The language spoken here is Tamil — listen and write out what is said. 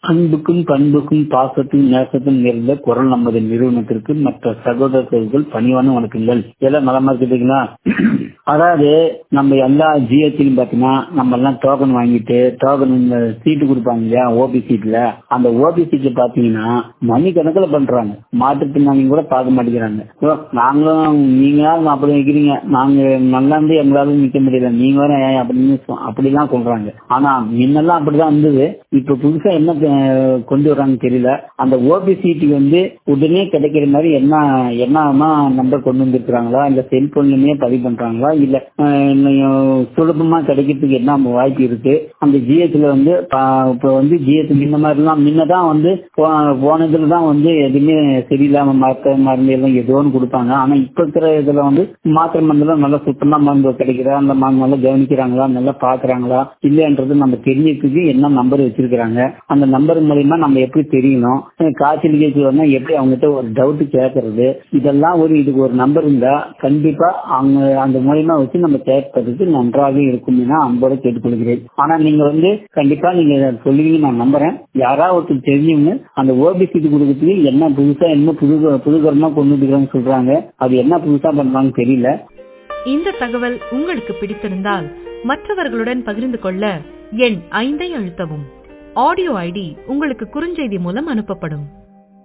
அன்புக்கும் பண்புக்கும் பாசத்துக்கும் நேசத்தும் நிறைந்த குரல் நமது நிறுவனத்திற்கு மற்ற சகோதரர்கள் பணிவான வணக்கங்கள் எல்லாம் நலமா இருக்குதுங்களா அதாவது நம்ம எல்லா ஜிஎஸ்டியும் பாத்தீங்கன்னா நம்ம எல்லாம் டோக்கன் வாங்கிட்டு டோக்கன் சீட்டு கொடுப்பாங்க இல்லையா ஓபி சீட்ல அந்த ஓபி சீட்ல பாத்தீங்கன்னா மணி கணக்குல பண்றாங்க மாற்றுத்திறனாளிங்க கூட பார்க்க மாட்டேங்கிறாங்க ஓ, நாங்களும் நீங்க யாரும் அப்படி வைக்கிறீங்க நாங்க நல்லா இருந்து எங்களால நிக்க முடியல நீங்க வேற ஏன் அப்படின்னு சொ- அப்படிலாம் சொல்றாங்க ஆனா முன்னெல்லாம் அப்படிதான் இருந்தது இப்ப புதுசா என்ன அஹ், கொண்டு வர்றாங்க தெரியல அந்த ஓபி சீட்டுக்கு வந்து உடனே கிடைக்கிற மாதிரி என்ன என்ன நம்பர் கொண்டு வந்திருக்கிறாங்களா இல்ல செல்போன்லயே பதிவு பண்றாங்களா இல்ல அஹ், இன்னும் சுலபமா கிடைக்கிறதுக்கு என்ன வாய்ப்பு இருக்கு அந்த ஜிஎஸ்ல வந்து ப- இப்ப வந்து ஜிஎஸ் இந்த மாதிரி எல்லாம் முன்னதான் வந்து போ- போனதுல தான் வந்து எதுவுமே சரியில்லாம மாத்திரை மருந்து எல்லாம் ஏதோ ஒன்று கொடுப்பாங்க ஆனா இப்ப இருக்கிற இதுல வந்து மாத்திரை மருந்துலாம் நல்லா சுத்தமா மருந்து கிடைக்குதா அந்த மருந்து நல்லா கவனிக்கிறாங்களா நல்லா பாக்குறாங்களா இல்லைன்றது நம்ம தெரிஞ்சுக்கிறதுக்கு என்ன நம்பர் வச்சிருக்கிறாங்க அந்த நம்பர் மூலியமா நம்ம எப்படி தெரியணும் அஹ் காய்ச்சல் கீச்சல் வந்தா எப்படி அவங்ககிட்ட ஒரு டவுட் கேட்கறது இதெல்லாம் ஒரு இதுக்கு ஒரு நம்பர் இருந்தா கண்டிப்பா அவங்க அந்த மூலியமா வச்சு நம்ம கேட்கறதுக்கு நன்றாக இருக்கும் என அன்போடு கேட்டுக்கொள்கிறேன் ஆனா நீங்க வந்து கண்டிப்பா நீங்க சொல்லுவீங்க நான் நம்புறேன் யாராவது ஒருத்தர் தெரிஞ்சவங்க அந்த ஓபிசி கொடுக்கறதுக்கு என்ன புதுசா என்ன புது புதுகரமா கொண்டு வந்துக்கிறாங்க சொல்றாங்க அது என்ன புதுசா பண்றாங்கன்னு தெரியல இந்த தகவல் உங்களுக்கு பிடித்திருந்தால் மற்றவர்களுடன் பகிர்ந்து கொள்ள எண் ஐந்தை அழுத்தவும் ஆடியோ ஐடி உங்களுக்கு குறுஞ்செய்தி மூலம் அனுப்பப்படும்